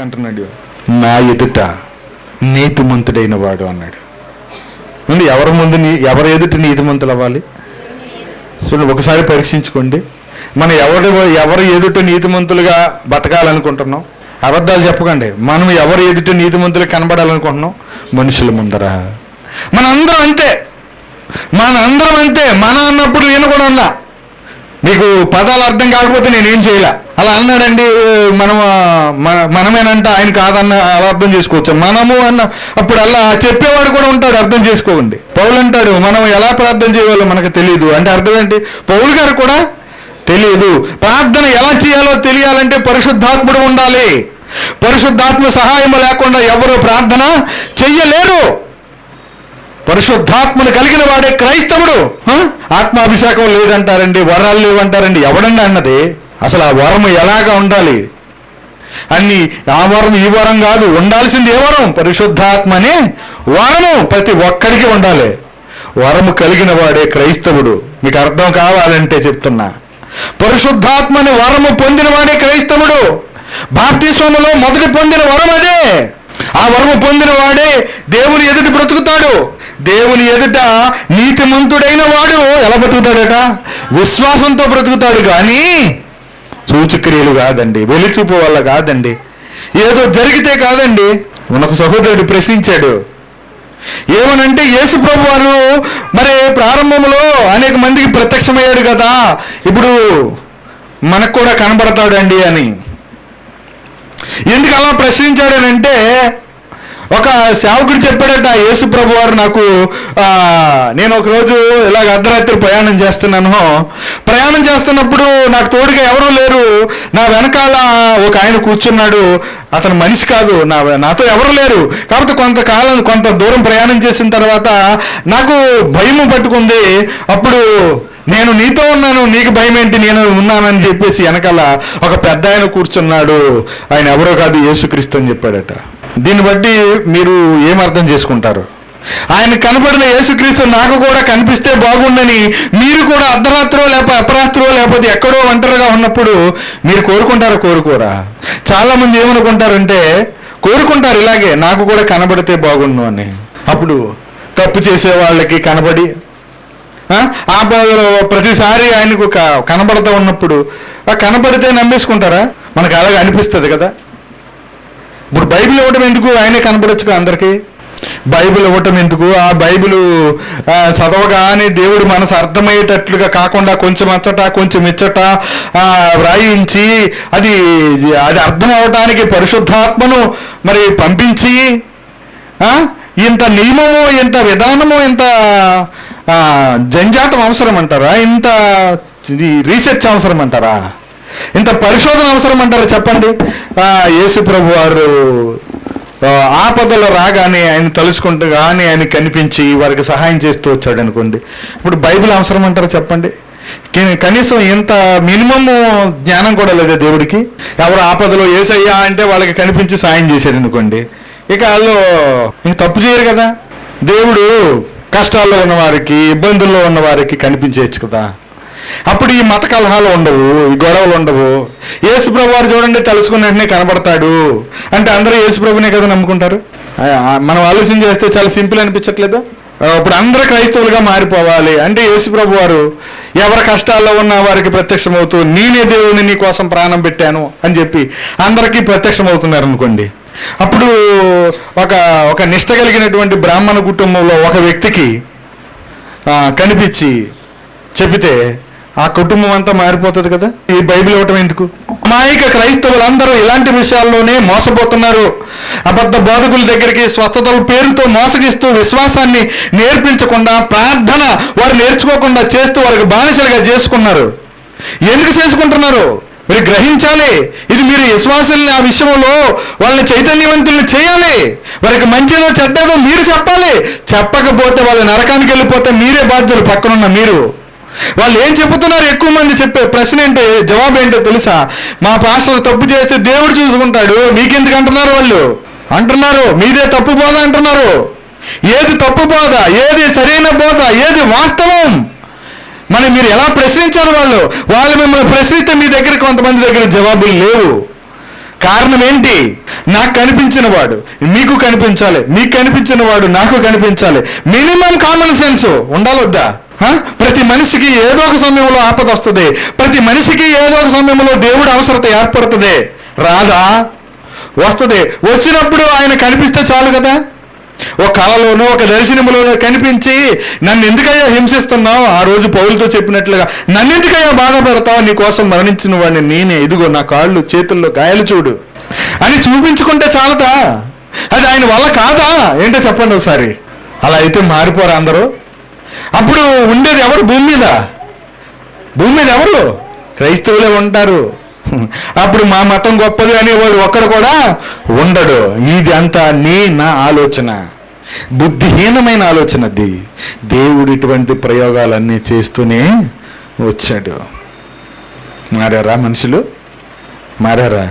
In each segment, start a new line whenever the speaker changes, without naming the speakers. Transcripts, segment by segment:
అంటున్నాడు నా ఎదుట నీతిమంతుడైన వాడు అన్నాడు అంటే ఎవరి ముందు నీ ఎవరి ఎదుట నీతిమంతులు అవ్వాలి చూడండి ఒకసారి పరీక్షించుకోండి మనం ఎవరి ఎవరి ఎదుట నీతిమంతులుగా బతకాలనుకుంటున్నాం అబద్ధాలు చెప్పకండి మనం ఎవరి ఎదుట నీతిమంతులు కనబడాలనుకుంటున్నాం మనుషుల ముందర మనందరం అంతే మనందరం అంతే మన అన్నప్పుడు నేను కూడా ఉన్నా మీకు పదాలు అర్థం కాకపోతే నేనేం చేయలే అలా అన్నాడండి మనం మన- మనమేనంట ఆయన కాదన్న అలా అర్థం చేసుకోవచ్చు మనము అన్న అప్పుడు అలా చెప్పేవాడు కూడా ఉంటాడు అర్థం చేసుకోండి పౌలు అంటాడు మనం ఎలా ప్రార్థన చేయాలో మనకు తెలియదు అంటే అర్థం ఏంటి పౌలు గారు కూడా తెలియదు ప్రార్థన ఎలా చేయాలో తెలియాలంటే పరిశుద్ధాత్ముడు ఉండాలి పరిశుద్ధాత్మ సహాయం లేకుండా ఎవరు ప్రార్థన చెయ్యలేరు పరిశుద్ధాత్మను కలిగిన వాడే క్రైస్తవుడు హ? ఆత్మాభిషేకం లేదంటారండి వరాలు లేవంటారండి ఎవడండి అన్నది అసలు ఆ వరం ఎలాగా ఉండాలి అన్ని ఆ వరం ఈ వరం కాదు ఉండాల్సింది ఏ వరం పరిశుద్ధాత్మనే వరము ప్రతి ఒక్కడికి ఉండాలి వరము కలిగిన వాడే క్రైస్తవుడు మీకు అర్థం కావాలంటే చెప్తున్నా పరిశుద్ధాత్మని వరము పొందిన వాడే క్రైస్తవుడు బాప్తిస్వములో మొదటి పొందిన వరం అదే ఆ వరము పొందిన వాడే దేవుని ఎదుట బ్రతుకుతాడు దేవుని ఎదుట నీతిమంతుడైన వాడు ఎలా బ్రతుకుతాడట విశ్వాసంతో బ్రతుకుతాడు కానీ సూచక్రియలు కాదండి వెలిచూపు వల్ల కాదండి ఏదో జరిగితే కాదండి మనకు సహోదరుడు ప్రశ్నించాడు ఏమనంటే యేసు ప్రభు వారు మరి ప్రారంభంలో అనేక మందికి ప్రత్యక్షమయ్యాడు కదా ఇప్పుడు మనకు కూడా కనబడతాడండి అని ఎందుకు అలా ప్రశ్నించాడనంటే ఒక సేవకుడు చెప్పాడట యేసు ప్రభు వారు నాకు ఆ, నేను ఒకరోజు ఇలాగ అర్ధరాత్రి ప్రయాణం చేస్తున్నాను ప్రయాణం చేస్తున్నప్పుడు నాకు తోడుగా ఎవరూ లేరు నా వెనకాల ఒక ఆయన కూర్చున్నాడు అతను మనిషి కాదు నా నాతో ఎవరు లేరు కాబట్టి కొంతకాలం కొంత దూరం ప్రయాణం చేసిన తర్వాత నాకు భయము పట్టుకుంది అప్పుడు నేను నీతో ఉన్నాను నీకు భయం ఏంటి నేను ఉన్నానని చెప్పేసి వెనకాల ఒక పెద్ద ఆయన కూర్చున్నాడు ఆయన ఎవరో కాదు యేసుక్రీస్తు అని చెప్పాడట దీన్ని బట్టి మీరు ఏం అర్థం చేసుకుంటారు ఆయన కనపడిన యేసుక్రీస్తు నాకు కూడా కనిపిస్తే బాగుండని మీరు కూడా అర్ధరాత్రో లేకపోతే అపరాత్రో లేకపోతే ఎక్కడో ఒంటరిగా ఉన్నప్పుడు మీరు కోరుకుంటారా కోరుకోరా చాలా మంది ఏమనుకుంటారంటే కోరుకుంటారు ఇలాగే నాకు కూడా కనబడితే బాగుండు అని అప్పుడు తప్పు చేసే వాళ్ళకి కనబడి ఆ ఆ బాధలో ప్రతిసారి ఆయనకు క- కనబడుతూ ఉన్నప్పుడు ఆ కనబడితే నమ్మేసుకుంటారా మనకు అలాగే అనిపిస్తుంది కదా ఇప్పుడు బైబిల్ ఇవ్వడం ఎందుకు ఆయనే కనబడొచ్చు అందరికీ బైబిల్ ఇవ్వటం ఎందుకు ఆ బైబిల్ ఆ, చదవగానే దేవుడు మనసు అర్థమయ్యేటట్లుగా కాకుండా కొంచెం అచ్చట కొంచెం ఇచ్చట ఆ, వ్రాయించి అది అది అర్థం అవటానికి పరిశుద్ధాత్మను మరి పంపించి ఆ, ఇంత నియమము ఇంత విధానము ఇంత ఆ, జంజాటం అవసరం అంటారా ఇంత ఇది రీసెర్చ్ అవసరం అంటారా ఇంత పరిశోధన అవసరం అంటారా చెప్పండి ఆ, యేసు ప్రభు వారు ఆ, ఆపదలో రాగానే ఆయన తలుసుకుంటూ కానీ ఆయన కనిపించి వారికి సహాయం చేస్తూ వచ్చాడు అనుకోండి ఇప్పుడు బైబిల్ అవసరం అంటారా చెప్పండి కే- కనీసం ఇంత మినిమము జ్ఞానం కూడా లేదా దేవుడికి ఎవరు ఆపదలో ఏసయ్యా అంటే వాళ్ళకి కనిపించి సాయం చేశాడు అనుకోండి ఇక వాళ్ళు ఇంక తప్పు చేయరు కదా దేవుడు కష్టాల్లో ఉన్న వారికి ఇబ్బందుల్లో ఉన్న వారికి కనిపించవచ్చు కదా అప్పుడు ఈ మత కలహాలు ఉండవు ఈ గొడవలు ఉండవు యేసుప్రభు వారు చూడండి తలుసుకున్న వెంటనే కనబడతాడు అంటే అందరూ యేసుప్రభునే కదా నమ్ముకుంటారు ఆ, ఆ, మనం ఆలోచన చేస్తే చాలా సింపుల్ అనిపించట్లేదా ఆ, ఇప్పుడు అందరూ క్రైస్తవులుగా మారిపోవాలి అంటే యేసుప్రభు వారు ఎవరి కష్టాల్లో ఉన్న వారికి ప్రత్యక్షమవుతూ నేనే దేవుని నీ కోసం ప్రాణం పెట్టాను అని చెప్పి అందరికీ ప్రత్యక్షమవుతున్నారు అనుకోండి అప్పుడు ఒక ఒక నిష్ట కలిగినటువంటి బ్రాహ్మణ కుటుంబంలో ఒక వ్యక్తికి ఆ, కనిపించి చెబితే ఆ కుటుంబం అంతా మారిపోతుంది కదా ఈ బైబిల్ ఇవ్వటం ఎందుకు అమాయక క్రైస్తవులందరూ ఇలాంటి విషయాల్లోనే మోసపోతున్నారు అబద్ధ బోధకుల దగ్గరికి స్వస్థతల పేరుతో మోసగిస్తూ విశ్వాసాన్ని నేర్పించకుండా ప్రార్థన వారు నేర్చుకోకుండా చేస్తూ వారికి బానిసలుగా చేసుకున్నారు ఎందుకు చేసుకుంటున్నారు మీరు గ్రహించాలి ఇది మీరు విశ్వాసాలని ఆ విషయంలో వాళ్ళని చైతన్యవంతుల్ని చేయాలి వారికి మంచిదో చెడ్డదో మీరు చెప్పాలి చెప్పకపోతే వాళ్ళ నరకానికి వెళ్ళిపోతే మీరే బాధ్యులు పక్కనున్న మీరు వాళ్ళు ఏం చెబుతున్నారు ఎక్కువ మంది చెప్పే ప్రశ్న ఏంటి జవాబు ఏంటో తెలుసా మా పాస్టర్ తప్పు చేస్తే దేవుడు చూసుకుంటాడు మీకెందుకు అంటున్నారు వాళ్ళు అంటున్నారు మీదే తప్పు బోధ అంటున్నారు ఏది తప్పు బోధ ఏది సరైన బోధ ఏది వాస్తవం మరి మీరు ఎలా ప్రశ్నించారు వాళ్ళు వాళ్ళు మిమ్మల్ని ప్రశ్నిస్తే మీ దగ్గర కొంతమంది దగ్గర జవాబులు లేవు కారణం ఏంటి నాకు కనిపించిన వాడు మీకు కనిపించాలి మీకు కనిపించిన వాడు నాకు కనిపించాలి మినిమం కామన్ సెన్స్ ఉండాలొద్దా హ? ప్రతి మనిషికి ఏదో ఒక సమయంలో ఆపద వస్తుంది ప్రతి మనిషికి ఏదో ఒక సమయంలో దేవుడు అవసరత ఏర్పడుతుంది రాదా వస్తుంది వచ్చినప్పుడు ఆయన కనిపిస్తే చాలు కదా ఒక కళలోనో ఒక దర్శనములోనో కనిపించి నన్ను ఎందుకయ్యా హింసిస్తున్నావు ఆ రోజు పౌలతో చెప్పినట్లుగా నన్ను ఎందుకయ్యా బాధ పెడతావు నీ కోసం మరణించిన వాడిని నేనే ఇదిగో నా కాళ్ళు చేతుల్లో గాయాలు చూడు అని చూపించుకుంటే చాలదా అది ఆయన వల్ల కాదా ఏంటో చెప్పండి ఒకసారి అలా అయితే మారిపోరా అందరూ అప్పుడు ఉండేది ఎవరు భూమి మీద భూమి మీద ఎవరు క్రైస్తవులే ఉంటారు అప్పుడు మా మతం గొప్పది అనేవాడు ఒక్కడు కూడా ఉండడు ఇది అంతా నీ నా ఆలోచన బుద్ధిహీనమైన ఆలోచన అది దేవుడు ఇటువంటి ప్రయోగాలన్నీ చేస్తూనే వచ్చాడు మారారా మనుషులు మారారా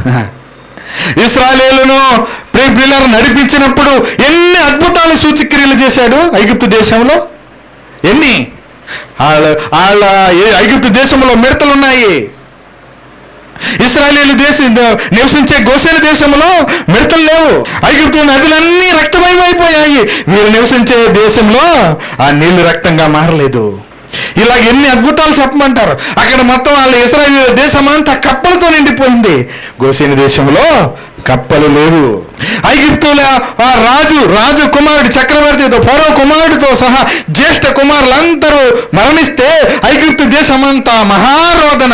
ఇస్రాయేలును ప్రియులను నడిపించినప్పుడు ఎన్ని అద్భుతాలు సూచక్రియలు చేశాడు ఐగుప్తు దేశంలో ఎన్ని వాళ్ళ వాళ్ళ ఏ- ఐగుప్తు దేశంలో మిడతలు ఉన్నాయి ఇస్రాయేలీలు దేశ నివసించే గోసేల దేశంలో మిడతలు లేవు ఐగుప్తు నదులన్నీ రక్తమయమైపోయాయి వీరు నివసించే దేశంలో ఆ నీళ్లు రక్తంగా మారలేదు ఇలా ఎన్ని అద్భుతాలు చెప్పమంటారు అక్కడ మొత్తం వాళ్ళ ఇస్రాయేల్ దేశం అంతా కప్పలతో నిండిపోయింది గోసేని దేశంలో కప్పలు లేవు ఐగుప్తుల ఆ రాజు రాజు కుమారుడు చక్రవర్తితో పరో కుమారుడితో సహా జ్యేష్ఠ కుమారులందరూ మరణిస్తే ఐగుప్తు దేశమంతా మహారోదన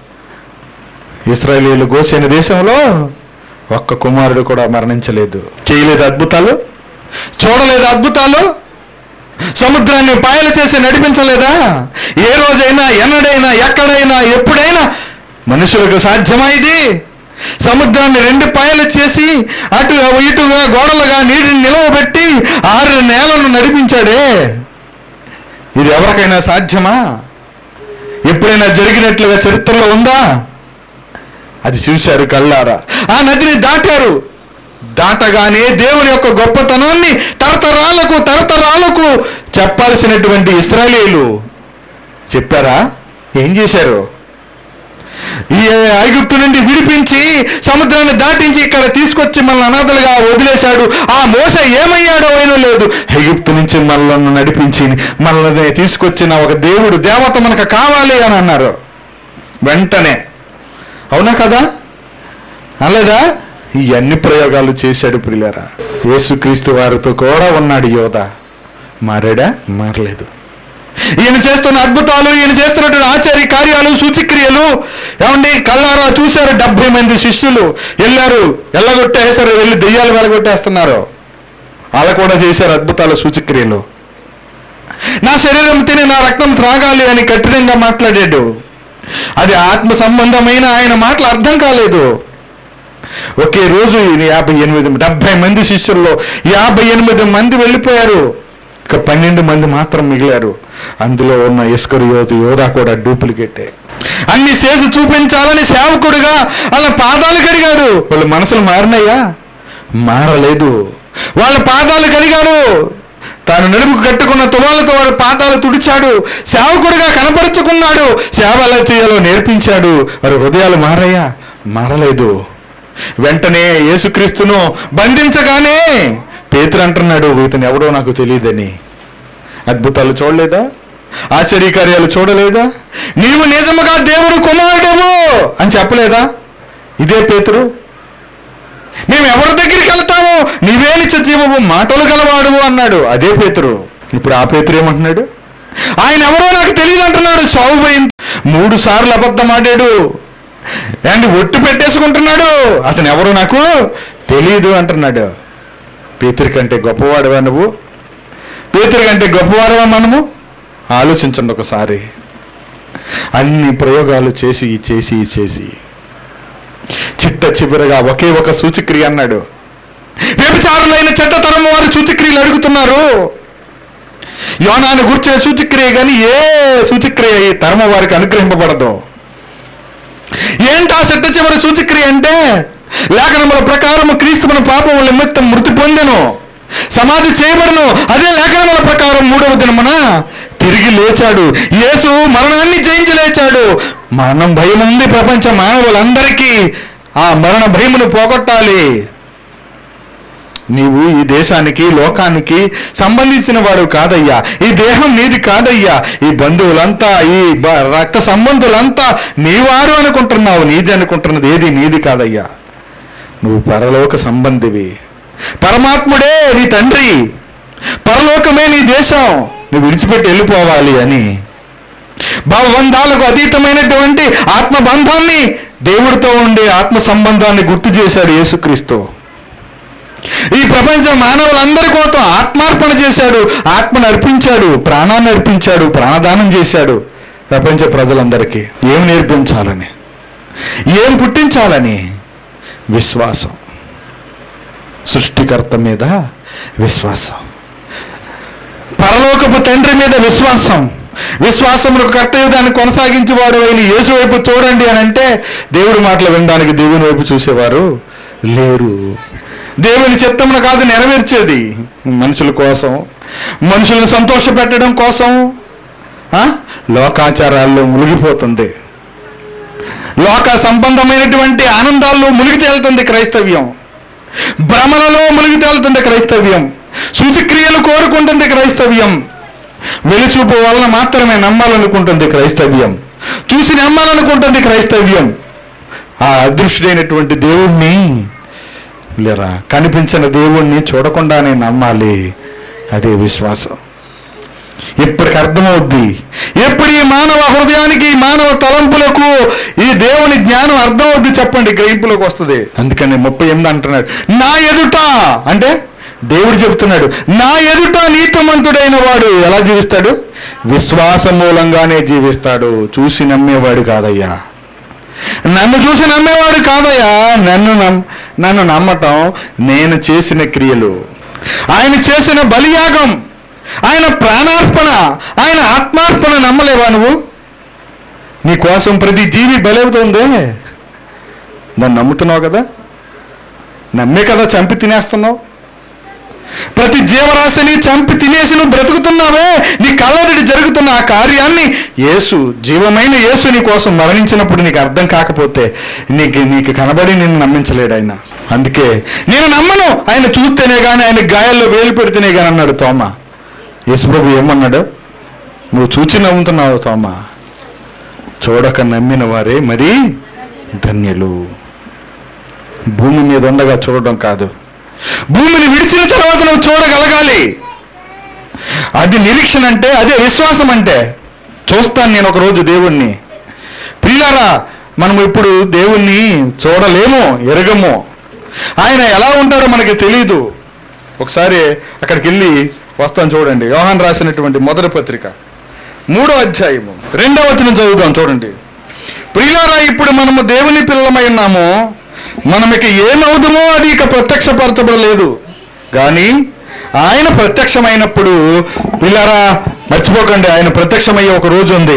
ఇస్రాయేలీలు గోసేన దేశంలో ఒక్క కుమారుడు కూడా మరణించలేదు చేయలేదు అద్భుతాలు చూడలేదు అద్భుతాలు సముద్రాన్ని పాయలు చేసి నడిపించలేదా ఏ రోజైనా ఎన్నడైనా ఎక్కడైనా ఎప్పుడైనా మనుషులకు సాధ్యమా ఇది సముద్రాన్ని రెండు పాయలు చేసి అటు ఇటుగా గోడలుగా నీటిని నిలవబెట్టి ఆరు నేలను నడిపించాడే ఇది ఎవరికైనా సాధ్యమా ఎప్పుడైనా జరిగినట్లుగా చరిత్రలో ఉందా అది చూశారు కళ్ళారా ఆ నదిని దాటారు దాటగానే దేవుని యొక్క గొప్పతనాన్ని తరతరాలకు తరతరాలకు చెప్పాల్సినటువంటి ఇస్రాయేలీలు చెప్పారా ఏం చేశారు ఈ ఐగుప్తు నుండి విడిపించి సముద్రాన్ని దాటించి ఇక్కడ తీసుకొచ్చి మనల్ని అనాథలుగా వదిలేశాడు ఆ మోస ఏమయ్యాడో అయినో లేదు ఐగుప్తు నుంచి మనల్ని నడిపించి మనల్ని తీసుకొచ్చిన ఒక దేవుడు దేవత మనకు కావాలి అని అన్నారు వెంటనే అవునా కదా అనలేదా ఈ అన్ని ప్రయోగాలు చేశాడు ప్రియులారా యేసుక్రీస్తు వారితో కూడా ఉన్నాడు యోధ మారాడా మారలేదు ఈయన చేస్తున్న అద్భుతాలు ఈయన చేస్తున్నటువంటి ఆచార్య కార్యాలు సూచిక్రియలు ఏమండి కళ్ళారా చూశారు డెబ్బై మంది శిష్యులు వెళ్ళారు ఎల్లగొట్టేసారు వెళ్ళి దెయ్యాలు వెలగొట్టేస్తున్నారు వాళ్ళ కూడా చేశారు అద్భుతాలు సూచిక్రియలు నా శరీరం తిని నా రక్తం త్రాగాలి అని కఠినంగా మాట్లాడాడు అది ఆత్మ సంబంధమైన ఆయన మాటలు అర్థం కాలేదు ఒకే రోజు ఈయన యాభై ఎనిమిది డెబ్బై మంది శిష్యుల్లో యాభై ఎనిమిది మంది వెళ్ళిపోయారు ఇక పన్నెండు మంది మాత్రం మిగిలారు అందులో ఉన్న ఇస్కరు యోధ యోధా కూడా డూప్లికేటే అన్ని చేసి చూపించాలని సేవకుడుగా వాళ్ళ పాదాలు కడిగాడు వాళ్ళ మనసులు మారినాయా మారలేదు వాళ్ళ పాదాలు కడిగాడు తాను నడుముకు కట్టుకున్న తువాలతో వాడి పాదాలు తుడిచాడు సేవకుడిగా కనపరుచుకున్నాడు సేవ ఎలా చేయాలో నేర్పించాడు వారి హృదయాలు మారయ్యా మారలేదు వెంటనే యేసుక్రీస్తును బంధించగానే పేతురు అంటున్నాడు ఇతను ఎవడో నాకు తెలియదని అద్భుతాలు చూడలేదా ఆశ్చర్యకార్యాలు చూడలేదా నీవు నిజముగా దేవుడు కుమారుడవు అని చెప్పలేదా ఇదే పేతురు మేము ఎవరి దగ్గరికి వెళ్తాము నీవే నిత్య జీవము మాటలు గలవాడువు అన్నాడు అదే పేతురు ఇప్పుడు ఆ పేతురు ఏమంటున్నాడు ఆయన ఎవరో నాకు తెలియదు అంటున్నాడు చావు పోయింది మూడు సార్లు అబద్ధం ఆడాడు అండ్ ఒట్టు పెట్టేసుకుంటున్నాడు అతను ఎవరో నాకు తెలియదు అంటున్నాడు పేతురి కంటే గొప్పవాడువా నువ్వు పేతురి కంటే గొప్పవాడువా మనము ఆలోచించండి ఒకసారి అన్ని ప్రయోగాలు చేసి చేసి చేసి చిట్ట చివరగా ఒకే ఒక సూచక్రియ అన్నాడు వ్యభిచారులైన చెడ్డ తరం వారు సూచక్రియలు అడుగుతున్నారు యోనాను గుర్చిన సూచక్రియ కానీ ఏ సూచక్రియ ఈ తరమ వారికి అనుగ్రహింపబడదు ఏంటి ఆ చెట్ట చివరి సూచక్రియ అంటే లేఖనముల ప్రకారము క్రీస్తు మన పాపముల నిమిత్తం మృతి పొందెను సమాధి చేయబడను అదే లేఖనముల ప్రకారం మూడవ దినమున తిరిగి లేచాడు యేసు మరణాన్ని జయించి లేచాడు మరణం భయం ఉంది ప్రపంచ మానవులందరికీ ఆ మరణ భయమును పోగొట్టాలి నీవు ఈ దేశానికి లోకానికి సంబంధించిన వాడు కాదయ్యా ఈ దేహం నీది కాదయ్యా ఈ బంధువులంతా ఈ బ- రక్త సంబంధులంతా నీవారు అనుకుంటున్నావు నీది అనుకుంటున్నది ఏది నీది కాదయ్యా నువ్వు పరలోక సంబంధివి పరమాత్ముడే నీ తండ్రి పరలోకమే నీ దేశం నువ్వు విడిచిపెట్టి వెళ్ళిపోవాలి అని భావబంధాలకు అతీతమైనటువంటి ఆత్మబంధాన్ని దేవుడితో ఉండే ఆత్మ సంబంధాన్ని గుర్తు చేశాడు యేసుక్రీస్తు ఈ ప్రపంచ మానవులందరి కోసం ఆత్మార్పణ చేశాడు ఆత్మను అర్పించాడు ప్రాణాన్ని అర్పించాడు ప్రాణదానం చేశాడు ప్రపంచ ప్రజలందరికీ ఏం నేర్పించాలని ఏం పుట్టించాలని విశ్వాసం సృష్టికర్త మీద విశ్వాసం పరలోకపు తండ్రి మీద విశ్వాసం విశ్వాసములకు కర్తయ్య దాన్ని కొనసాగించేవాడు అయిన యేసు వైపు చూడండి అని అంటే దేవుడి మాటలు వినడానికి దేవుని వైపు చూసేవారు లేరు దేవుని చిత్తమును కాదు నెరవేర్చేది మనుషుల కోసం మనుషులను సంతోష పెట్టడం కోసం ఆ? లోకాచారాల్లో మునిగిపోతుంది లోక సంబంధమైనటువంటి ఆనందాల్లో మునిగి తేలుతుంది క్రైస్తవ్యం భ్రమలలో మునిగి తేలుతుంది క్రైస్తవ్యం సూచక్రియలు కోరుకుంటుంది క్రైస్తవ్యం వెలుచూపు వలన మాత్రమే నమ్మాలనుకుంటుంది క్రైస్తవ్యం చూసి నమ్మాలనుకుంటుంది క్రైస్తవ్యం ఆ అదృష్టుడైనటువంటి దేవుణ్ణి లేరా కనిపించిన దేవుణ్ణి చూడకుండానే నమ్మాలి అదే విశ్వాసం ఇప్పటికి అర్థమవుద్ది ఎప్పుడు ఈ మానవ హృదయానికి ఈ మానవ తలంపులకు ఈ దేవుని జ్ఞానం అర్థమవుద్ది చెప్పండి గ్రహింపులోకి వస్తుంది అందుకని ముప్పై ఎనిమిది అంటున్నాడు నా ఎదుట అంటే దేవుడు చెబుతున్నాడు నా ఎదుట నీతిమంతుడైన వాడు ఎలా జీవిస్తాడు విశ్వాస మూలంగానే జీవిస్తాడు చూసి నమ్మేవాడు కాదయ్యా నన్ను చూసి నమ్మేవాడు కాదయ్యా నన్ను నమ్ నన్ను నమ్మటం నేను చేసిన క్రియలు ఆయన చేసిన బలియాగం ఆయన ప్రాణార్పణ ఆయన ఆత్మార్పణ నమ్మలేవా నువ్వు నీ కోసం ప్రతి జీవి బలవుతుందే దాన్ని నమ్ముతున్నావు కదా నమ్మే కదా చంపి తినేస్తున్నావు ప్రతి జీవరాశిని చంపి తినేసి నువ్వు బ్రతుకుతున్నావే నీ కళ్ళెదుటి జరుగుతున్న ఆ కార్యాన్ని యేసు జీవమైన యేసు నీ కోసం మరణించినప్పుడు నీకు అర్థం కాకపోతే నీకు నీకు కనబడి నిన్ను నమ్మించలేడు ఆయన అందుకే నేను నమ్మను ఆయన చూస్తేనే కానీ ఆయన గాయాల్లో వేలు పెడితేనే కానీ అన్నాడు తోమ యేసుప్రభు ఏమన్నాడు నువ్వు చూచి నమ్ముతున్నావు తోమ చూడక నమ్మిన వారే మరి ధన్యులు భూమి మీద ఉండగా చూడడం కాదు భూమిని విడిచిన తర్వాత నువ్వు చూడగలగాలి అది నిరీక్షణ అంటే అదే విశ్వాసం అంటే చూస్తాను నేను ఒక రోజు దేవుణ్ణి ప్రియులారా మనం ఇప్పుడు దేవుణ్ణి చూడలేము ఎరగము ఆయన ఎలా ఉంటాడో మనకి తెలియదు ఒకసారి అక్కడికి వెళ్ళి వస్తాను చూడండి యోహాన్ రాసినటువంటి మొదటి పత్రిక మూడో అధ్యాయము రెండవ వచనం చదువుతాం చూడండి ప్రియులారా ఇప్పుడు మనము దేవుని పిల్లలమై ఉన్నాము మనం ఇక ఏమవుదుమో అది ఇక ప్రత్యక్షపరచబడలేదు కానీ ఆయన ప్రత్యక్షమైనప్పుడు పిల్లరా మర్చిపోకండి ఆయన ప్రత్యక్షమయ్యే ఒక రోజు ఉంది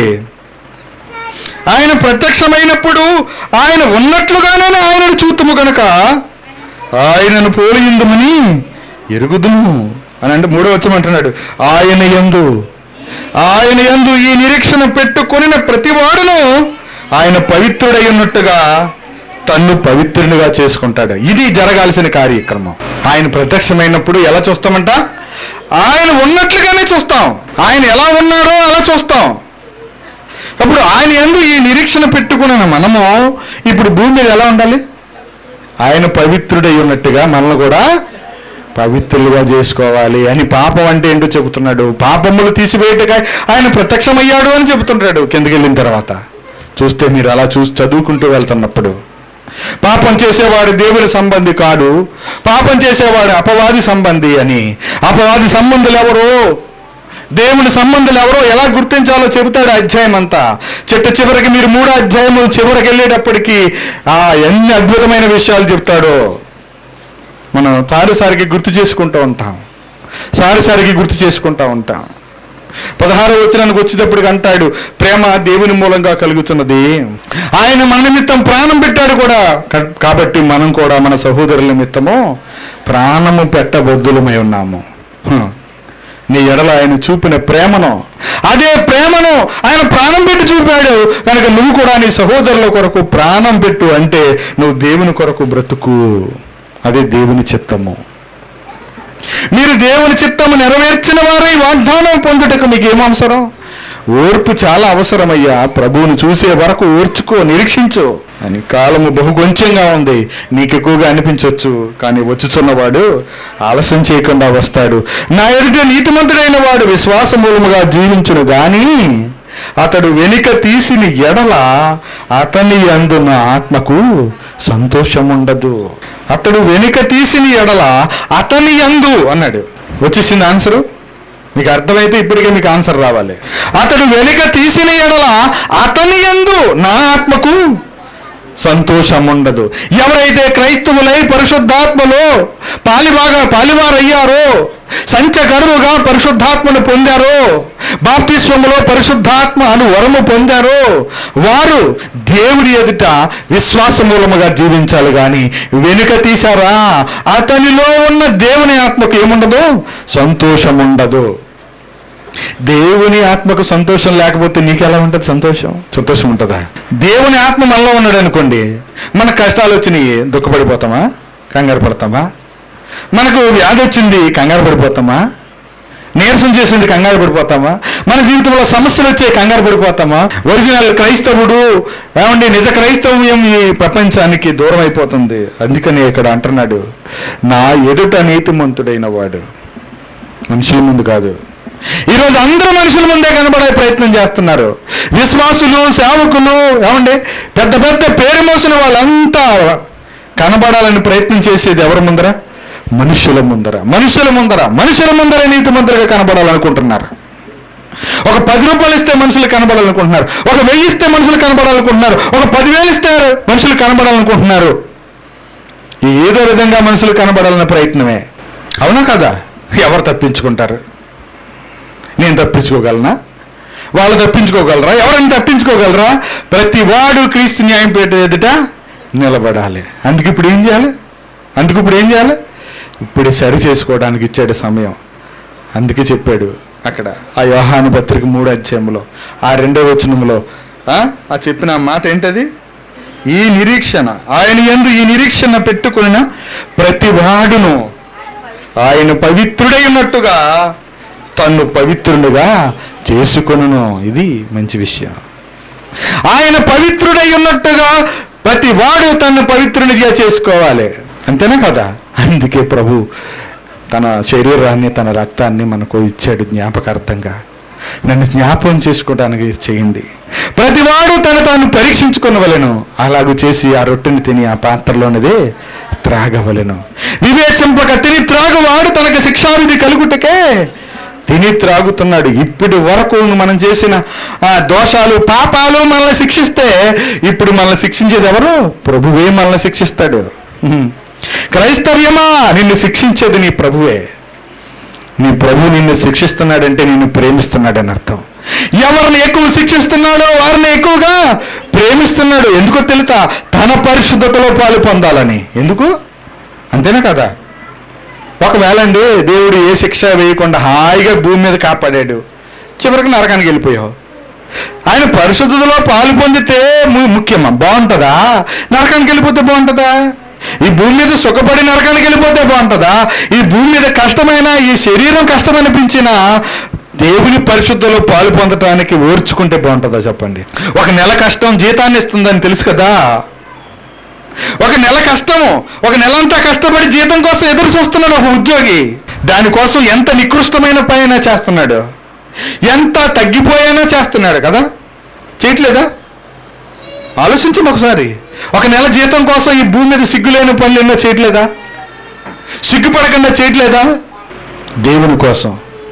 ఆయన ప్రత్యక్షమైనప్పుడు ఆయన ఉన్నట్లుగానే ఆయనను చూతుము గనక ఆయనను పోలియుందుమని ఎరుగుదుము అని అంటే మూడో వచ్చమంటున్నాడు ఆయన యందు ఆయన యందు ఈ నిరీక్షణ పెట్టుకొనిన ప్రతివాడును ఆయన పవిత్రుడై ఉన్నట్టుగా తన్ను పవిత్రునిగా చేసుకుంటాడు ఇది జరగాల్సిన కార్యక్రమం ఆయన ప్రత్యక్షమైనప్పుడు ఎలా చూస్తామంట ఆయన ఉన్నట్లుగానే చూస్తాం ఆయన ఎలా ఉన్నాడో అలా చూస్తాం అప్పుడు ఆయన ఎందు ఈ నిరీక్షణ పెట్టుకున్న మనము ఇప్పుడు భూమి మీద ఎలా ఉండాలి ఆయన పవిత్రుడై ఉన్నట్టుగా మనల్ని కూడా పవిత్రులుగా చేసుకోవాలి అని పాపం అంటే ఏంటో చెబుతున్నాడు పాపములు తీసివేయటగా ఆయన ప్రత్యక్షమయ్యాడు అని చెబుతుంటాడు కిందకి వెళ్ళిన తర్వాత చూస్తే మీరు అలా చూసి చదువుకుంటూ వెళ్తున్నప్పుడు పాపం చేసేవాడు దేవుని సంబంధి కాడు పాపం చేసేవాడు అపవాది సంబంధి అని అపవాది సంబంధులు ఎవరు దేవుని సంబంధులు ఎవరో ఎలా గుర్తించాలో చెబుతాడు ఆ అధ్యాయం అంతా చిట్ట చివరికి మీరు మూడో అధ్యాయము చివరికి వెళ్ళేటప్పటికి ఆ ఎన్ని అద్భుతమైన విషయాలు చెప్తాడో మనం సారిసారికి గుర్తు చేసుకుంటూ ఉంటాం సారిసారికి గుర్తు చేసుకుంటూ ఉంటాం పదహారో వచనానికి వచ్చేటప్పటికి అంటాడు ప్రేమ దేవుని మూలంగా కలుగుతున్నది ఆయన మన నిమిత్తం ప్రాణం పెట్టాడు కూడా కా- కాబట్టి మనం కూడా మన సహోదరుల నిమిత్తము ప్రాణము పెట్టబద్దులమై ఉన్నాము హ. నీ ఎడల ఆయన చూపిన ప్రేమను అదే ప్రేమను ఆయన ప్రాణం పెట్టి చూపాడు కనుక నువ్వు కూడా నీ సహోదరుల కొరకు ప్రాణం పెట్టు అంటే నువ్వు దేవుని కొరకు బ్రతుకు అదే దేవుని చిత్తము మీరు దేవుని చిత్తము నెరవేర్చిన వారై వాగ్దానం పొందుటకు మీకు ఏం అవసరం ఓర్పు చాలా అవసరమయ్యా ప్రభువును చూసే వరకు ఓర్చుకో నిరీక్షించు అని కాలము బహు కొంచెంగా ఉంది నీకు ఎక్కువగా అనిపించవచ్చు కానీ వచ్చుచున్నవాడు ఆలస్యం చేయకుండా వస్తాడు నా ఎదుట నీతిమంతుడైన వాడు విశ్వాస మూలముగా జీవించును గాని అతడు వెనుక తీసిన ఎడల అతని అందున్న ఆత్మకు సంతోషం ఉండదు అతడు వెనుక తీసిన ఎడల అతని యందు అన్నాడు వచ్చేసింది ఆన్సరు మీకు అర్థమైతే ఇప్పటికే మీకు ఆన్సర్ రావాలి అతడు వెనుక తీసిన ఎడల అతని యందు నా ఆత్మకు సంతోషం ఉండదు ఎవరైతే క్రైస్తవులై పరిశుద్ధాత్మలో పాలిబాగా పాలివారయ్యారో సంచగరువుగా పరిశుద్ధాత్మను పొందారో బాప్తిస్వములో పరిశుద్ధాత్మ అను వరము పొందారో వారు దేవుడి ఎదుట విశ్వాస మూలముగా జీవించాలి కానీ వెనుక తీశారా అతనిలో ఉన్న దేవుని ఆత్మకు ఏముండదు సంతోషం ఉండదు దేవుని ఆత్మకు సంతోషం లేకపోతే నీకు ఎలా ఉంటుంది సంతోషం సంతోషం ఉంటుందా దేవుని ఆత్మ మనలో ఉన్నాడు అనుకోండి మన కష్టాలు వచ్చినాయి దుఃఖపడిపోతామా కంగారు పడతామా మనకు వ్యాధి వచ్చింది కంగారు పడిపోతామా నీరసం చేసింది కంగారు పడిపోతామా మన జీవితంలో సమస్యలు వచ్చే కంగారు పడిపోతామా ఒరిజినల్ క్రైస్తవుడు ఏమండి నిజ క్రైస్తవ్యం ఈ ప్రపంచానికి దూరం అయిపోతుంది అందుకని ఇక్కడ అంటున్నాడు నా ఎదుట నీతిమంతుడైన వాడు మనుషుల ముందు కాదు ఈరోజు అందరూ మనుషుల ముందే కనబడే ప్రయత్నం చేస్తున్నారు విశ్వాసులు సేవకులు ఏమండి పెద్ద పెద్ద పేరు మోసిన వాళ్ళంతా కనబడాలని ప్రయత్నం చేసేది ఎవరి ముందర మనుషుల ముందర మనుషుల ముందర మనుషుల ముందర నీతి మంత్రిగా కనబడాలనుకుంటున్నారు ఒక పది రూపాయలు ఇస్తే మనుషులు కనబడాలనుకుంటున్నారు ఒక వెయ్యి ఇస్తే మనుషులు కనబడాలనుకుంటున్నారు ఒక పదివేలు ఇస్తే మనుషులు కనబడాలనుకుంటున్నారు ఈ ఏదో విధంగా మనుషులు కనబడాలన్న ప్రయత్నమే అవునా కదా ఎవరు తప్పించుకుంటారు నేను తప్పించుకోగలనా వాళ్ళు తప్పించుకోగలరా ఎవరైనా తప్పించుకోగలరా ప్రతి వాడు క్రీస్తు న్యాయం పేట ఎదుట నిలబడాలి అందుకు ఇప్పుడు ఏం చేయాలి అందుకు ఇప్పుడు ఏం చేయాలి ఇప్పుడు సరి చేసుకోవడానికి ఇచ్చాడు సమయం అందుకే చెప్పాడు అక్కడ ఆ యోహాను పత్రిక మూడు అధ్యాయంలో ఆ రెండో వచనంలో ఆ ఆ చెప్పిన మాట ఏంటది ఈ నిరీక్షణ ఆయన ఎందు ఈ నిరీక్షణ పెట్టుకున్న ప్రతి వాడును ఆయన పవిత్రుడై ఉన్నట్టుగా తన్ను పవిత్రుడుగా చేసుకొనును ఇది మంచి విషయం ఆయన పవిత్రుడై ఉన్నట్టుగా ప్రతి వాడు తన్ను పవిత్రునిగా చేసుకోవాలి అంతేనా కదా అందుకే ప్రభు తన శరీరాన్ని తన రక్తాన్ని మనకు ఇచ్చాడు జ్ఞాపకార్థంగా నన్ను జ్ఞాపకం చేసుకోవడానికి చేయండి ప్రతివాడు తను తాను పరీక్షించుకునవలెను అలాగూ చేసి ఆ రొట్టెని తిని ఆ పాత్రలోనిదే త్రాగవలెను వివేచింపక తిని త్రాగువాడు తనకు శిక్షావిధి కలుగుటకే తిని త్రాగుతున్నాడు ఇప్పటి వరకు మనం చేసిన ఆ దోషాలు పాపాలు మనల్ని శిక్షిస్తే ఇప్పుడు మనల్ని శిక్షించేది ఎవరు ప్రభువే మనల్ని శిక్షిస్తాడు హ్మ్. క్రైస్తవ్యమా నిన్ను శిక్షించేది నీ ప్రభువే నీ ప్రభు నిన్ను శిక్షిస్తున్నాడంటే నిన్ను ప్రేమిస్తున్నాడని అర్థం ఎవరిని ఎక్కువ శిక్షిస్తున్నాడో వారిని ఎక్కువగా ప్రేమిస్తున్నాడు ఎందుకో తెలుసా తన పరిశుద్ధతలో పాలు పొందాలని ఎందుకు అంతేనా కదా ఒకవేళ అండి దేవుడు ఏ శిక్ష వేయకుండా హాయిగా భూమి మీద కాపాడాడు చివరికి నరకానికి వెళ్ళిపోయావు ఆయన పరిశుద్ధతలో పాలు పొందితే ము- ముఖ్యమా బాగుంటుందా నరకానికి వెళ్ళిపోతే బాగుంటుందా ఈ భూమి మీద సుఖపడి నరకానికి వెళ్ళిపోతే బాగుంటుందా ఈ భూమి మీద కష్టమైన ఈ శరీరం కష్టమనిపించిన దేవుని పరిశుద్ధలో పాలు పొందటానికి ఓర్చుకుంటే బాగుంటుందా చెప్పండి ఒక నెల కష్టం జీతాన్ని ఇస్తుందని తెలుసు కదా ఒక నెల కష్టము ఒక నెలంతా కష్టపడి జీతం కోసం ఎదురు చూస్తున్నాడు ఒక ఉద్యోగి దానికోసం ఎంత నికృష్టమైన పైన చేస్తున్నాడు ఎంత తగ్గిపోయినా చేస్తున్నాడు కదా చేయట్లేదా ఆలోచించండి ఒకసారి ఒక నెల జీతం కోసం ఈ భూమి మీద సిగ్గులేని పనులు ఎన్నో చేయట్లేదా సిగ్గుపడకుండా చేయట్లేదా దేవుని కోసం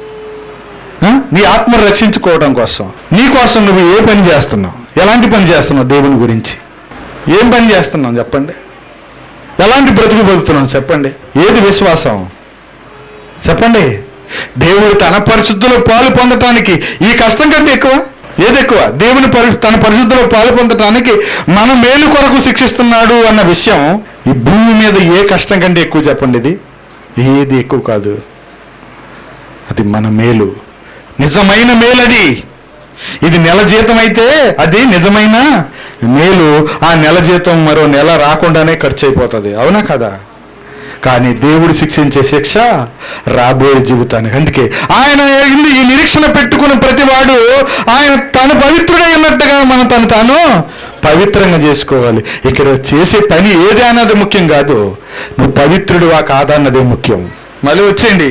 ఆ? నీ ఆత్మను రక్షించుకోవడం కోసం నీ కోసం నువ్వు ఏ పని చేస్తున్నావు ఎలాంటి పని చేస్తున్నావు దేవుని గురించి ఏం పని చేస్తున్నాం చెప్పండి ఎలాంటి బ్రతుకు బతుకుతున్నాం చెప్పండి ఏది విశ్వాసం చెప్పండి దేవుడు తన పరిశుద్ధిలో పాలు పొందటానికి ఈ కష్టం కంటే ఎక్కువ ఏది ఎక్కువ దేవుని పరి తన పరిశుద్ధిలో పాలు పొందటానికి మన మేలు కొరకు శిక్షిస్తున్నాడు అన్న విషయం ఈ భూమి మీద ఏ కష్టం కంటే ఎక్కువ చెప్పండి ఇది ఏది ఎక్కువ కాదు అది మన మేలు నిజమైన మేలది ఇది నెల జీతం అయితే అది నిజమైన మేలు ఆ నెల జీతం మరో నెల రాకుండానే ఖర్చు అయిపోతుంది అవునా కదా కానీ దేవుడు శిక్షించే శిక్ష రాబోయే జీవితానికి అందుకే ఆయన ఇందు ఈ నిరీక్షణ పెట్టుకున్న ప్రతివాడు ఆయన తను పవిత్రుడై ఉన్నట్టుగా మనం తను తాను పవిత్రంగా చేసుకోవాలి ఇక్కడ చేసే పని ఏది అన్నది ముఖ్యం కాదు నువ్వు పవిత్రుడువా కాదా అన్నదే ముఖ్యం మళ్ళీ వచ్చేయండి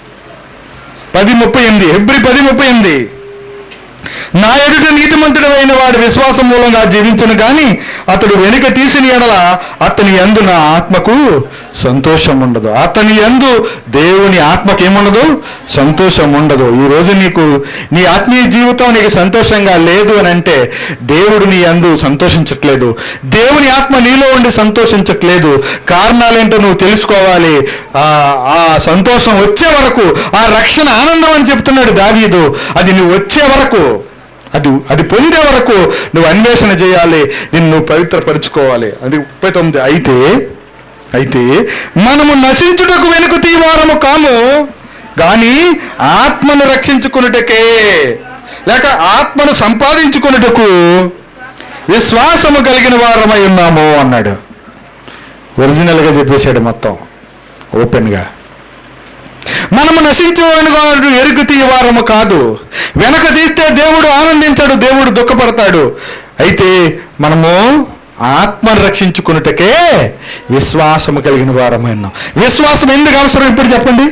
పది ముప్పై ఎనిమిది ఎబ్రి పది ముప్పై ఎనిమిది నా ఎదుట నీతిమంతుడు అయిన వాడు విశ్వాసం మూలంగా జీవించును కానీ అతడు వెనుక తీసిన ఎడల అతని యందు నా ఆత్మకు సంతోషం ఉండదు అతని యందు దేవుని ఆత్మకి ఏముండదు సంతోషం ఉండదు ఈ రోజు నీకు నీ ఆత్మీయ జీవితం నీకు సంతోషంగా లేదు అని అంటే దేవుడు నీ యందు సంతోషించట్లేదు దేవుని ఆత్మ నీలో ఉండి సంతోషించట్లేదు కారణాలేంటో నువ్వు తెలుసుకోవాలి ఆ ఆ సంతోషం వచ్చే వరకు ఆ రక్షణ ఆనందం అని చెప్తున్నాడు దావీదు అది నువ్వు వచ్చే వరకు అది అది పొందే వరకు నువ్వు అన్వేషణ చేయాలి నిన్ను పవిత్రపరుచుకోవాలి అది ముప్పై తొమ్మిది అయితే అయితే మనము నశించుటకు వెనుక తీవారము కాము కానీ ఆత్మను రక్షించుకున్నటకే లేక ఆత్మను సంపాదించుకున్నటకు విశ్వాసము కలిగిన వారమై ఉన్నాము అన్నాడు ఒరిజినల్గా చెప్పేశాడు మొత్తం ఓపెన్గా మనము నశించేవాడు వాడు ఎరుకు తీయవారము కాదు వెనక తీస్తే దేవుడు ఆనందించాడు దేవుడు దుఃఖపడతాడు అయితే మనము ఆత్మను రక్షించుకున్నటకే విశ్వాసము కలిగిన వారమైన విశ్వాసం ఎందుకు అవసరం ఇప్పుడు చెప్పండి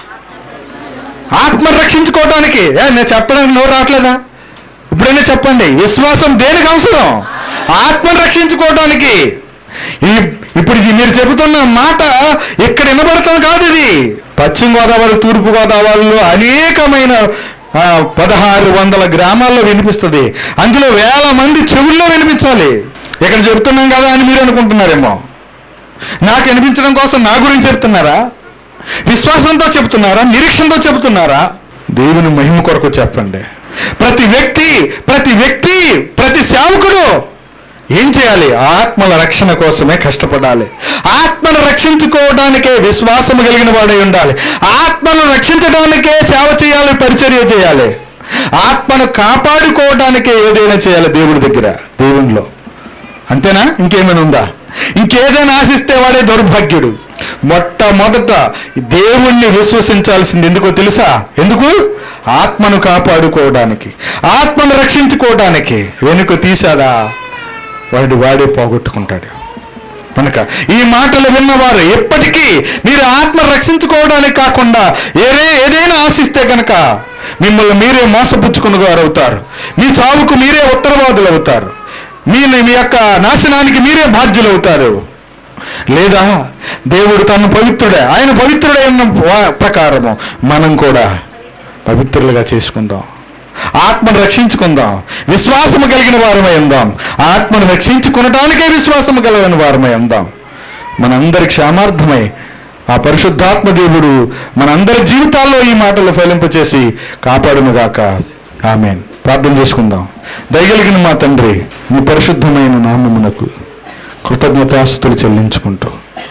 ఆత్మను రక్షించుకోవడానికి ఏ, నేను చెప్పడానికి నోరు రావట్లేదా ఇప్పుడైనా చెప్పండి విశ్వాసం దేనికి అవసరం ఆత్మను రక్షించుకోవడానికి ఈ ఇప్పుడు ఇది మీరు చెబుతున్న మాట ఇక్కడ వినబడుతుంది కాదు ఇది పశ్చిమ గోదావరి తూర్పు గోదావరిలో అనేకమైన ఆ, పదహారు వందల గ్రామాల్లో వినిపిస్తుంది అందులో వేల మంది చెవుల్లో వినిపించాలి ఇక్కడ చెబుతున్నాం కదా అని మీరు అనుకుంటున్నారేమో నాకు వినిపించడం కోసం నా గురించి చెప్తున్నారా విశ్వాసంతో చెప్తున్నారా నిరీక్షణతో చెప్తున్నారా దేవుని మహిమ కొరకు చెప్పండి ప్రతి వ్యక్తి ప్రతి వ్యక్తి ప్రతి సేవకుడు ఏం చేయాలి ఆత్మల రక్షణ కోసమే కష్టపడాలి ఆత్మను రక్షించుకోవడానికే విశ్వాసం కలిగిన వాడై ఉండాలి ఆత్మను రక్షించడానికే సేవ చేయాలి పరిచర్య చేయాలి ఆత్మను కాపాడుకోవడానికే ఏదైనా చేయాలి దేవుడి దగ్గర దేవునిలో అంతేనా ఇంకేమైనా ఉందా ఇంకేదైనా ఆశిస్తే వాడే దౌర్భాగ్యుడు మొట్టమొదట దేవుణ్ణి విశ్వసించాల్సింది ఎందుకో తెలుసా ఎందుకు ఆత్మను కాపాడుకోవడానికి ఆత్మను రక్షించుకోవడానికి వెనుక తీశాడా వాడు వాడే పోగొట్టుకుంటాడు కనుక ఈ మాటలు విన్నవారు ఎప్పటికీ మీరు ఆత్మ రక్షించుకోవడానికి కాకుండా ఏదే ఏదైనా ఆశిస్తే కనుక మిమ్మల్ని మీరే మోసపుచ్చుకుని వారు అవుతారు మీ చావుకు మీరే ఉత్తరవాదులు అవుతారు మీ మీ యొక్క నాశనానికి మీరే బాధ్యులు అవుతారు లేదా దేవుడు తను పవిత్రుడే ఆయన పవిత్రుడే ఉన్న వా- ప్రకారము మనం కూడా పవిత్రులుగా చేసుకుందాం ఆత్మను రక్షించుకుందాం విశ్వాసము కలిగిన వారమై ఉందాం ఆత్మను రక్షించుకునటానికే విశ్వాసము కలిగిన వారమై ఉందాం మనందరి క్షేమార్థమై ఆ పరిశుద్ధాత్మ దేవుడు మనందరి జీవితాల్లో ఈ మాటలు ఫలింపచేసి కాపాడునుగాక ఆమెన్ ప్రార్థన చేసుకుందాం దయగలిగిన మా తండ్రి మీ పరిశుద్ధమైన నామమునకు కృతజ్ఞతాస్తుతులు చెల్లించుకుంటూ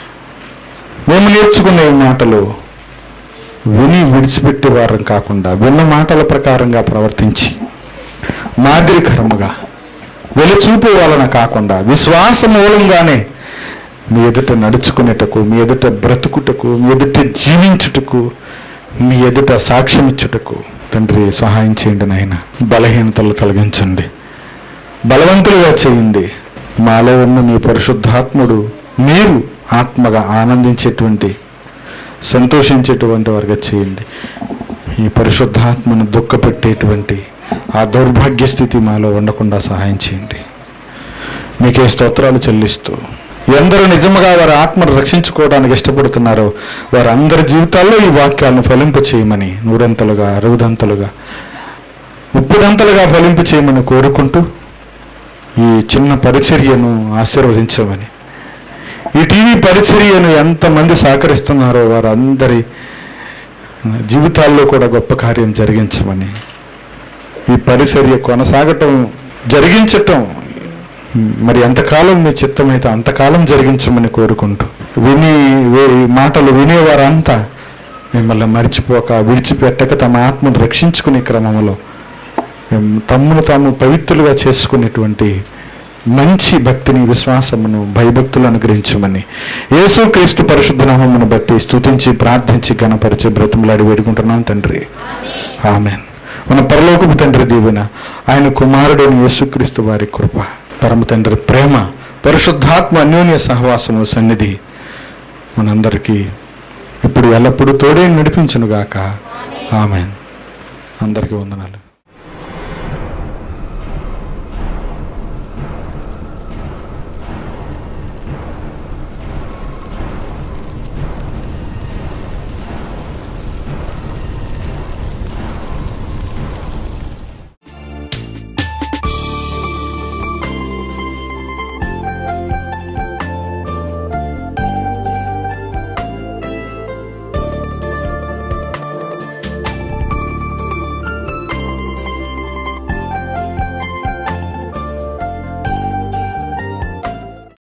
మేము నేర్చుకున్న ఈ మాటలు విని విడిచిపెట్టే వారం కాకుండా విన్న మాటల ప్రకారంగా ప్రవర్తించి మాదిరికరముగా వెలుచూపు వలన కాకుండా విశ్వాస మూలంగానే మీ ఎదుట నడుచుకునేటకు మీ ఎదుట బ్రతుకుటకు మీ ఎదుట జీవించుటకు మీ ఎదుట సాక్ష్యం ఇచ్చుటకు తండ్రి సహాయం చేయండి నాయన బలహీనతలు తొలగించండి బలవంతులుగా చేయండి మాలో ఉన్న మీ పరిశుద్ధాత్ముడు మీరు ఆత్మగా ఆనందించేటువంటి సంతోషించేటువంటి వారుగా చేయండి ఈ పరిశుద్ధాత్మను దుఃఖపెట్టేటువంటి ఆ దౌర్భాగ్య స్థితి మాలో ఉండకుండా సహాయం చేయండి మీకే స్తోత్రాలు చెల్లిస్తూ ఎందరూ నిజముగా వారి ఆత్మను రక్షించుకోవడానికి ఇష్టపడుతున్నారో వారందరి జీవితాల్లో ఈ వాక్యాలను ఫలింపు చేయమని నూరంతలుగా అరవదంతలుగా ముప్పుదంతలుగా ఫలింపు చేయమని కోరుకుంటూ ఈ చిన్న పరిచర్యను ఆశీర్వదించమని ఈ టీవీ పరిచర్యను ఎంతమంది సహకరిస్తున్నారో వారందరి జీవితాల్లో కూడా గొప్ప కార్యం జరిగించమని ఈ పరిచర్య కొనసాగటం జరిగించటం మరి ఎంతకాలం మీ చిత్తమైతే అంతకాలం జరిగించమని కోరుకుంటూ విని వే- ఈ మాటలు వినేవారంతా మిమ్మల్ని మర్చిపోక విడిచిపెట్టక తమ ఆత్మను రక్షించుకునే క్రమంలో ఎం, తమ్మును తాము పవిత్రులుగా చేసుకునేటువంటి మంచి భక్తిని విశ్వాసమును భయభక్తులు అనుగ్రహించమని యేసుక్రీస్తు పరిశుద్ధ నామమును బట్టి స్తుతించి ప్రార్థించి గణపరిచి బ్రతిమలాడి వేడుకుంటున్నాం తండ్రి ఆమెన్ మన పరలోకపు తండ్రి దీవెన ఆయన కుమారుడైన యేసుక్రీస్తు వారి కృప పరమ తండ్రి ప్రేమ పరిశుద్ధాత్మ అన్యోన్య సహవాసము సన్నిధి మనందరికీ ఇప్పుడు ఎల్లప్పుడూ తోడే నడిపించునుగాక ఆమెన్ అందరికీ వందనాలు